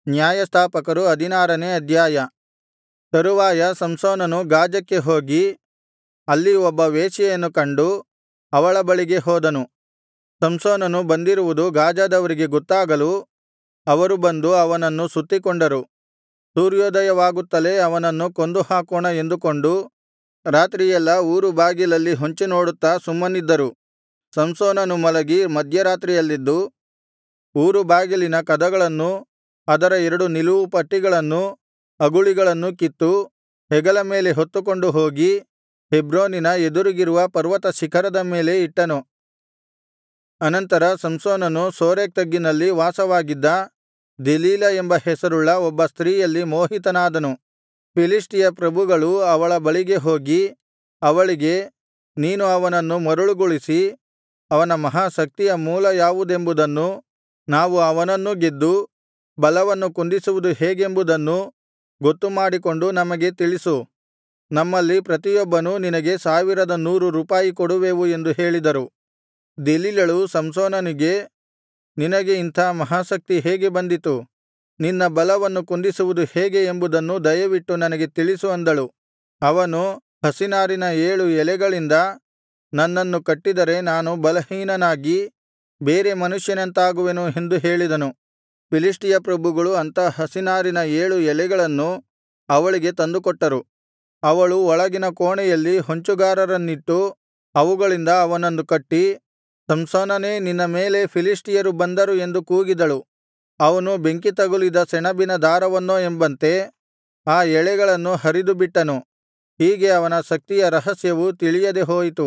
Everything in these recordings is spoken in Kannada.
ನ್ಯಾಯಸ್ಥಾಪಕರು ಹದಿನಾರನೇ ಅಧ್ಯಾಯ ತರುವಾಯ ಸಂಸೋನನು ಗಾಜಕ್ಕೆ ಹೋಗಿ ಅಲ್ಲಿ ಒಬ್ಬ ವೇಶ್ಯೆಯನ್ನು ಕಂಡು ಅವಳ ಬಳಿಗೆ ಹೋದನು ಸಂಸೋನನು ಬಂದಿರುವುದು ಗಾಜದವರಿಗೆ ಗೊತ್ತಾಗಲು ಅವರು ಬಂದು ಅವನನ್ನು ಸುತ್ತಿಕೊಂಡರು ಸೂರ್ಯೋದಯವಾಗುತ್ತಲೇ ಅವನನ್ನು ಕೊಂದುಹಾಕೋಣ ಎಂದುಕೊಂಡು ರಾತ್ರಿಯೆಲ್ಲಾ ಊರು ಬಾಗಿಲಲ್ಲಿ ಹೊಂಚಿನೋಡುತ್ತಾ ಸುಮ್ಮನಿದ್ದರು ಸಂಸೋನನು ಮಲಗಿ ಮಧ್ಯರಾತ್ರಿಯಲ್ಲೆದ್ದು ಊರು ಬಾಗಿಲಿನ ಕದಗಳನ್ನೂ ಅದರ ಎರಡು ನಿಲುವು ಪಟ್ಟಿಗಳನ್ನೂ ಅಗುಳಿಗಳನ್ನೂ ಕಿತ್ತು ಹೆಗಲ ಮೇಲೆ ಹೊತ್ತುಕೊಂಡು ಹೋಗಿ ಹೆಬ್ರೋನಿನ ಎದುರಿಗಿರುವ ಪರ್ವತ ಶಿಖರದ ಮೇಲೆ ಇಟ್ಟನು ಅನಂತರ ಸಂಸೋನನು ಸೋರೇಕ್ ತಗ್ಗಿನಲ್ಲಿ ವಾಸವಾಗಿದ್ದ ದೆಲೀಲ ಎಂಬ ಹೆಸರುಳ್ಳ ಒಬ್ಬ ಸ್ತ್ರೀಯಲ್ಲಿ ಮೋಹಿತನಾದನು ಫಿಲಿಷ್ಟಿಯ ಪ್ರಭುಗಳು ಅವಳ ಬಳಿಗೆ ಹೋಗಿ ಅವಳಿಗೆ ನೀನು ಅವನನ್ನು ಮರುಳುಗೊಳಿಸಿ ಅವನ ಮಹಾಶಕ್ತಿಯ ಮೂಲ ಯಾವುದೆಂಬುದನ್ನೂ ನಾವು ಅವನನ್ನೂ ಗೆದ್ದು ಬಲವನ್ನು ಕುಂದಿಸುವುದು ಹೇಗೆಂಬುದನ್ನೂ ಗೊತ್ತುಮಾಡಿಕೊಂಡು ನಮಗೆ ತಿಳಿಸು ನಮ್ಮಲ್ಲಿ ಪ್ರತಿಯೊಬ್ಬನೂ ನಿನಗೆ ಸಾವಿರದ ನೂರು ರೂಪಾಯಿ ಕೊಡುವೆವು ಎಂದು ಹೇಳಿದರು ದೆಲೀಲಳು ಸಂಸೋನನಿಗೆ ನಿನಗೆ ಇಂಥ ಮಹಾಶಕ್ತಿ ಹೇಗೆ ಬಂದಿತು ನಿನ್ನ ಬಲವನ್ನು ಕುಂದಿಸುವುದು ಹೇಗೆ ಎಂಬುದನ್ನು ದಯವಿಟ್ಟು ನನಗೆ ತಿಳಿಸು ಅಂದಳು ಅವನು ಹಸೀನಾರಿನ ಏಳು ಎಲೆಗಳಿಂದ ನನ್ನನ್ನು ಕಟ್ಟಿದರೆ ನಾನು ಬಲಹೀನನಾಗಿ ಬೇರೆ ಮನುಷ್ಯನಂತಾಗುವೆನು ಎಂದು ಹೇಳಿದನು ಫಿಲಿಷ್ಟಿಯ ಪ್ರಭುಗಳು ಅಂಥ ಹಸೀನಾರಿನ ಏಳು ಎಲೆಗಳನ್ನು ಅವಳಿಗೆ ತಂದುಕೊಟ್ಟರು ಅವಳು ಒಳಗಿನ ಕೋಣೆಯಲ್ಲಿ ಹೊಂಚುಗಾರರನ್ನಿಟ್ಟು ಅವುಗಳಿಂದ ಅವನನ್ನು ಕಟ್ಟಿ ಸಂಸೋನನೇ ನಿನ್ನ ಮೇಲೆ ಫಿಲಿಷ್ಟಿಯರು ಬಂದರು ಎಂದು ಕೂಗಿದಳು ಅವನು ಬೆಂಕಿ ತಗುಲಿದ ಸೆಣಬಿನ ದಾರವನ್ನೋ ಎಂಬಂತೆ ಆ ಎಳೆಗಳನ್ನು ಹರಿದುಬಿಟ್ಟನು ಹೀಗೆ ಅವನ ಶಕ್ತಿಯ ರಹಸ್ಯವು ತಿಳಿಯದೆ ಹೋಯಿತು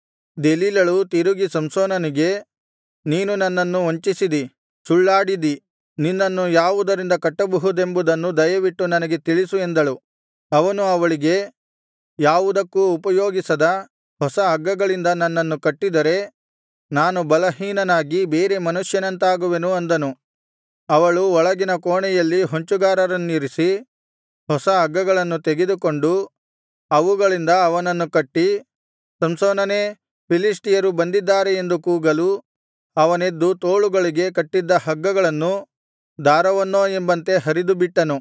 ದೆಲೀಲಳು ತಿರುಗಿ ಸಂಸೋನನಿಗೆ ನೀನು ನನ್ನನ್ನು ವಂಚಿಸಿದಿ ಸುಳ್ಳಾಡಿದಿ ನಿನ್ನನ್ನು ಯಾವುದರಿಂದ ಕಟ್ಟಬಹುದೆಂಬುದನ್ನು ದಯವಿಟ್ಟು ನನಗೆ ತಿಳಿಸು ಎಂದಳು ಅವನು ಅವಳಿಗೆ ಯಾವುದಕ್ಕೂ ಉಪಯೋಗಿಸದ ಹೊಸ ಹಗ್ಗಗಳಿಂದ ನನ್ನನ್ನು ಕಟ್ಟಿದರೆ ನಾನು ಬಲಹೀನನಾಗಿ ಬೇರೆ ಮನುಷ್ಯನಂತಾಗುವೆನು ಅಂದನು ಅವಳು ಒಳಗಿನ ಕೋಣೆಯಲ್ಲಿ ಹೊಂಚುಗಾರರನ್ನಿರಿಸಿ ಹೊಸ ಹಗ್ಗಗಳನ್ನು ತೆಗೆದುಕೊಂಡು ಅವುಗಳಿಂದ ಅವನನ್ನು ಕಟ್ಟಿ ಸಂಸೋನನೇ ಫಿಲಿಷ್ಟಿಯರು ಬಂದಿದ್ದಾರೆ ಎಂದು ಕೂಗಲು ಅವನೆದ್ದು ತೋಳುಗಳಿಗೆ ಕಟ್ಟಿದ್ದ ಹಗ್ಗಗಳನ್ನು ದಾರವನ್ನೋ ಎಂಬಂತೆ ಹರಿದುಬಿಟ್ಟನು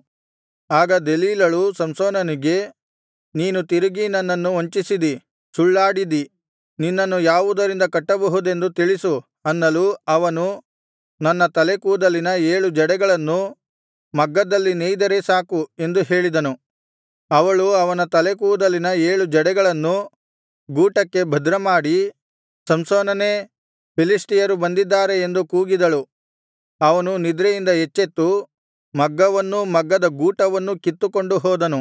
ಆಗ ದೆಲೀಲಳು ಸಂಸೋನನಿಗೆ ನೀನು ತಿರುಗಿ ನನ್ನನ್ನು ವಂಚಿಸಿದಿ ಸುಳ್ಳಾಡಿದಿ ನಿನ್ನನ್ನು ಯಾವುದರಿಂದ ಕಟ್ಟಬಹುದೆಂದು ತಿಳಿಸು ಅನ್ನಲು ಅವನು ನನ್ನ ತಲೆಕೂದಲಿನ ಏಳು ಜಡೆಗಳನ್ನು ಮಗ್ಗದಲ್ಲಿ ನೇಯ್ದರೆ ಸಾಕು ಎಂದು ಹೇಳಿದನು ಅವಳು ಅವನ ತಲೆಕೂದಲಿನ ಏಳು ಜಡೆಗಳನ್ನು ಗೂಟಕ್ಕೆ ಭದ್ರಮಾಡಿ ಸಂಸೋನನೇ ಫಿಲಿಷ್ಟಿಯರು ಬಂದಿದ್ದಾರೆ ಎಂದು ಕೂಗಿದಳು ಅವನು ನಿದ್ರೆಯಿಂದ ಎಚ್ಚೆತ್ತು ಮಗ್ಗವನ್ನೂ ಮಗ್ಗದ ಗೂಟವನ್ನೂ ಕಿತ್ತುಕೊಂಡು ಹೋದನು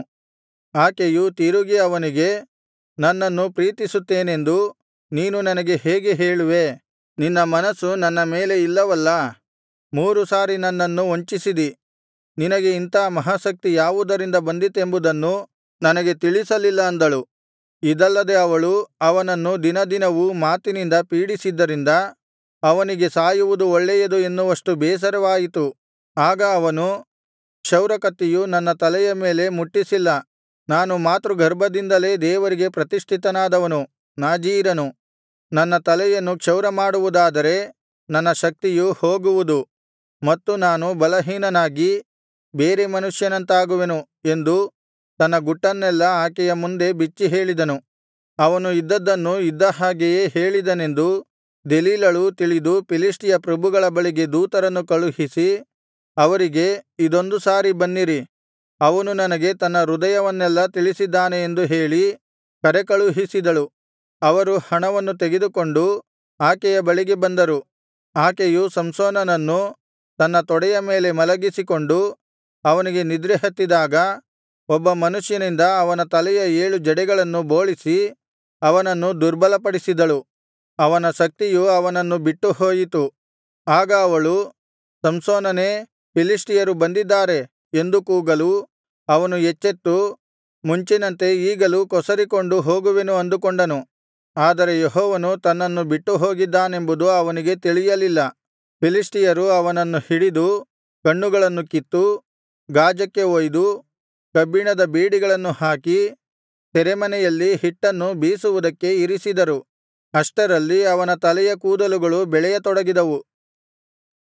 ಆಕೆಯು ತಿರುಗಿ ಅವನಿಗೆ ನನ್ನನ್ನು ಪ್ರೀತಿಸುತ್ತೇನೆಂದು ನೀನು ನನಗೆ ಹೇಗೆ ಹೇಳುವೆ ನಿನ್ನ ಮನಸ್ಸು ನನ್ನ ಮೇಲೆ ಇಲ್ಲವಲ್ಲಾ ಮೂರು ಸಾರಿ ನನ್ನನ್ನು ವಂಚಿಸಿದಿ ನಿನಗೆ ಇಂಥಾ ಮಹಾಶಕ್ತಿ ಯಾವುದರಿಂದ ಬಂದಿತೆಂಬುದನ್ನು ನನಗೆ ತಿಳಿಸಲಿಲ್ಲ ಅಂದಳು ಇದಲ್ಲದೆ ಅವಳು ಅವನನ್ನು ದಿನದಿನವೂ ಮಾತಿನಿಂದ ಪೀಡಿಸಿದ್ದರಿಂದ ಅವನಿಗೆ ಸಾಯುವುದು ಒಳ್ಳೆಯದು ಎನ್ನುವಷ್ಟು ಬೇಸರವಾಯಿತು ಆಗ ಅವನು ಕ್ಷೌರಕತ್ತಿಯು ನನ್ನ ತಲೆಯ ಮೇಲೆ ಮುಟ್ಟಿಸಿಲ್ಲ ನಾನು ಮಾತೃಗರ್ಭದಿಂದಲೇ ದೇವರಿಗೆ ಪ್ರತಿಷ್ಠಿತನಾದವನು ನಾಜೀರನು ನನ್ನ ತಲೆಯನ್ನು ಕ್ಷೌರಮಾಡುವುದಾದರೆ ನನ್ನ ಶಕ್ತಿಯು ಹೋಗುವುದು ಮತ್ತು ನಾನು ಬಲಹೀನನಾಗಿ ಬೇರೆ ಮನುಷ್ಯನಂತಾಗುವೆನು ಎಂದು ತನ್ನ ಗುಟ್ಟನ್ನೆಲ್ಲಾ ಆಕೆಯ ಮುಂದೆ ಬಿಚ್ಚಿ ಹೇಳಿದನು ಅವನು ಇದ್ದದ್ದನ್ನು ಇದ್ದ ಹಾಗೆಯೇ ಹೇಳಿದನೆಂದು ದೆಲೀಲಳು ತಿಳಿದು ಫಿಲಿಷ್ಟಿಯ ಪ್ರಭುಗಳ ಬಳಿಗೆ ದೂತರನ್ನು ಕಳುಹಿಸಿ ಅವರಿಗೆ ಇದೊಂದು ಸಾರಿ ಬನ್ನಿರಿ ಅವನು ನನಗೆ ತನ್ನ ಹೃದಯವನ್ನೆಲ್ಲಾ ತಿಳಿಸಿದ್ದಾನೆ ಎಂದು ಹೇಳಿ ಕರೆಕಳುಹಿಸಿದಳು ಅವರು ಹಣವನ್ನು ತೆಗೆದುಕೊಂಡು ಆಕೆಯ ಬಳಿಗೆ ಬಂದರು ಆಕೆಯು ಸಂಸೋನನನ್ನು ತನ್ನ ತೊಡೆಯ ಮೇಲೆ ಮಲಗಿಸಿಕೊಂಡು ಅವನಿಗೆ ನಿದ್ರೆ ಹತ್ತಿದಾಗ ಒಬ್ಬ ಮನುಷ್ಯನಿಂದ ಅವನ ತಲೆಯ ಏಳು ಜಡೆಗಳನ್ನು ಬೋಳಿಸಿ ಅವನನ್ನು ದುರ್ಬಲಪಡಿಸಿದಳು ಅವನ ಶಕ್ತಿಯು ಅವನನ್ನು ಬಿಟ್ಟು ಹೋಯಿತು ಆಗ ಅವಳು ಸಂಸೋನನೇ ಫಿಲಿಷ್ಟಿಯರು ಬಂದಿದ್ದಾರೆ ಎಂದು ಕೂಗಲು ಅವನು ಎಚ್ಚೆತ್ತು ಮುಂಚಿನಂತೆ ಈಗಲೂ ಕೊಸರಿಕೊಂಡು ಹೋಗುವೆನು ಅಂದುಕೊಂಡನು ಆದರೆ ಯೆಹೋವನು ತನ್ನನ್ನು ಬಿಟ್ಟು ಹೋಗಿದ್ದಾನೆಂಬುದು ಅವನಿಗೆ ತಿಳಿಯಲಿಲ್ಲ ಫಿಲಿಷ್ಟಿಯರು ಅವನನ್ನು ಹಿಡಿದು ಕಣ್ಣುಗಳನ್ನು ಕಿತ್ತು ಗಾಜಕ್ಕೆ ಒಯ್ದು ಕಬ್ಬಿಣದ ಬೀಡಿಗಳನ್ನು ಹಾಕಿ ಸೆರೆಮನೆಯಲ್ಲಿ ಹಿಟ್ಟನ್ನು ಬೀಸುವುದಕ್ಕೆ ಇರಿಸಿದರು ಅಷ್ಟರಲ್ಲಿ ಅವನ ತಲೆಯ ಕೂದಲುಗಳು ಬೆಳೆಯತೊಡಗಿದವು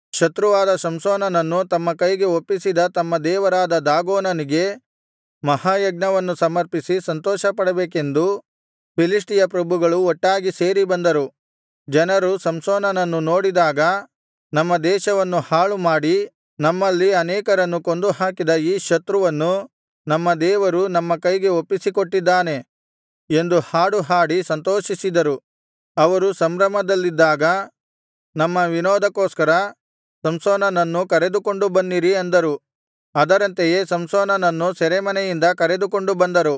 ಶತ್ರುವಾದ ಸಂಸೋನನನ್ನು ತಮ್ಮ ಕೈಗೆ ಒಪ್ಪಿಸಿದ ತಮ್ಮ ದೇವರಾದ ದಾಗೋನನಿಗೆ ಮಹಾಯಜ್ಞವನ್ನು ಸಮರ್ಪಿಸಿ ಸಂತೋಷಪಡಬೇಕೆಂದು ಫಿಲಿಷ್ಟಿಯ ಪ್ರಭುಗಳು ಒಟ್ಟಾಗಿ ಸೇರಿ ಬಂದರು ಜನರು ಸಂಸೋನನನ್ನು ನೋಡಿದಾಗ ನಮ್ಮ ದೇಶವನ್ನು ಹಾಳುಮಾಡಿ ನಮ್ಮಲ್ಲಿ ಅನೇಕರನ್ನು ಕೊಂದುಹಾಕಿದ ಈ ಶತ್ರುವನ್ನು ನಮ್ಮ ದೇವರು ನಮ್ಮ ಕೈಗೆ ಒಪ್ಪಿಸಿಕೊಟ್ಟಿದ್ದಾನೆ ಎಂದು ಹಾಡು ಹಾಡಿ ಸಂತೋಷಿಸಿದರು ಅವರು ಸಂಭ್ರಮದಲ್ಲಿದ್ದಾಗ ನಮ್ಮ ವಿನೋದಕ್ಕೋಸ್ಕರ ಸಂಸೋನನನ್ನು ಕರೆದುಕೊಂಡು ಬನ್ನಿರಿ ಅಂದರು ಅದರಂತೆಯೇ ಸಂಸೋನನನ್ನು ಸೆರೆಮನೆಯಿಂದ ಕರೆದುಕೊಂಡು ಬಂದರು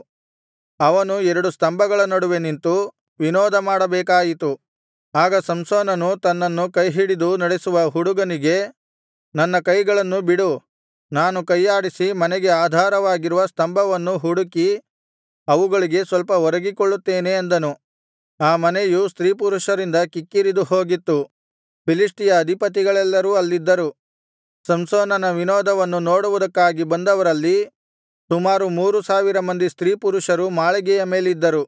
ಅವನು ಎರಡು ಸ್ತಂಭಗಳ ನಡುವೆ ನಿಂತು ವಿನೋದ ಮಾಡಬೇಕಾಯಿತು ಆಗ ಸಂಸೋನನು ತನ್ನನ್ನು ಕೈಹಿಡಿದು ನಡೆಸುವ ಹುಡುಗನಿಗೆ ನನ್ನ ಕೈಗಳನ್ನು ಬಿಡು ನಾನು ಕೈಯಾಡಿಸಿ ಮನೆಗೆ ಆಧಾರವಾಗಿರುವ ಸ್ತಂಭವನ್ನು ಹುಡುಕಿ ಅವುಗಳಿಗೆ ಸ್ವಲ್ಪ ಒರಗಿಕೊಳ್ಳುತ್ತೇನೆ ಅಂದನು ಆ ಮನೆಯು ಸ್ತ್ರೀಪುರುಷರಿಂದ ಕಿಕ್ಕಿರಿದು ಹೋಗಿತ್ತು ಫಿಲಿಷ್ಟಿಯ ಅಧಿಪತಿಗಳೆಲ್ಲರೂ ಅಲ್ಲಿದ್ದರು ಸಂಸೋನನ ವಿನೋದವನ್ನು ನೋಡುವುದಕ್ಕಾಗಿ ಬಂದವರಲ್ಲಿ ಸುಮಾರು ಮೂರು ಸಾವಿರ ಮಂದಿ ಸ್ತ್ರೀಪುರುಷರು ಮಾಳಿಗೆಯ ಮೇಲಿದ್ದರು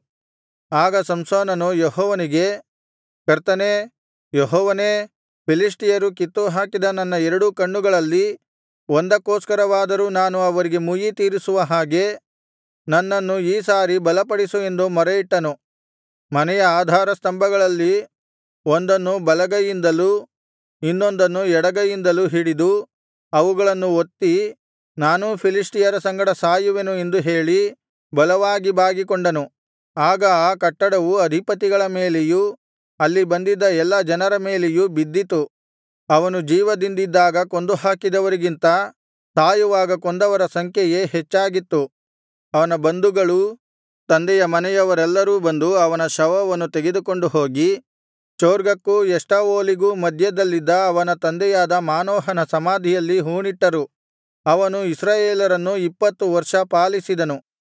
ಆಗ ಸಂಸೋನನು ಯೆಹೋವನಿಗೆ ಕರ್ತನೇ ಯೆಹೋವನೇ ಫಿಲಿಷ್ಟಿಯರು ಕಿತ್ತುಹಾಕಿದ ನನ್ನ ಎರಡೂ ಕಣ್ಣುಗಳಲ್ಲಿ ಒಂದಕ್ಕೋಸ್ಕರವಾದರೂ ನಾನು ಅವರಿಗೆ ಮುಯ್ಯಿ ತೀರಿಸುವ ಹಾಗೆ ನನ್ನನ್ನು ಈ ಸಾರಿ ಬಲಪಡಿಸು ಎಂದು ಮೊರೆಯಿಟ್ಟನು ಮನೆಯ ಆಧಾರಸ್ತಂಭಗಳಲ್ಲಿ ಒಂದನ್ನು ಬಲಗೈಯಿಂದಲೂ ಇನ್ನೊಂದನ್ನು ಎಡಗೈಯಿಂದಲೂ ಹಿಡಿದು ಅವುಗಳನ್ನು ಒತ್ತಿ ನಾನೂ ಫಿಲಿಷ್ಟಿಯರ ಸಂಗಡ ಸಾಯುವೆನು ಎಂದು ಹೇಳಿ ಬಲವಾಗಿ ಬಾಗಿಕೊಂಡನು ಆಗ ಆ ಕಟ್ಟಡವು ಅಧಿಪತಿಗಳ ಮೇಲೆಯೂ ಅಲ್ಲಿ ಬಂದಿದ್ದ ಎಲ್ಲಾ ಜನರ ಮೇಲೆಯೂ ಬಿದ್ದಿತು ಅವನು ಜೀವದಿಂದಿದ್ದಾಗ ಕೊಂದುಹಾಕಿದವರಿಗಿಂತ ಸಾಯುವಾಗ ಕೊಂದವರ ಸಂಖ್ಯೆಯೇ ಹೆಚ್ಚಾಗಿತ್ತು ಅವನ ಬಂಧುಗಳೂ ತಂದೆಯ ಮನೆಯವರೆಲ್ಲರೂ ಬಂದು ಅವನ ಶವವನ್ನು ತೆಗೆದುಕೊಂಡು ಹೋಗಿ ಚೊರ್ಗಕ್ಕೂ ಎಷ್ಟಾವೋಲಿಗೂ ಮಧ್ಯದಲ್ಲಿದ್ದ ಅವನ ತಂದೆಯಾದ ಮಾನೋಹನ ಸಮಾಧಿಯಲ್ಲಿ ಹೂಣಿಟ್ಟರು ಅವನು ಇಸ್ರಾಯೇಲರನ್ನು ಇಪ್ಪತ್ತು ವರ್ಷ ಪಾಲಿಸಿದನು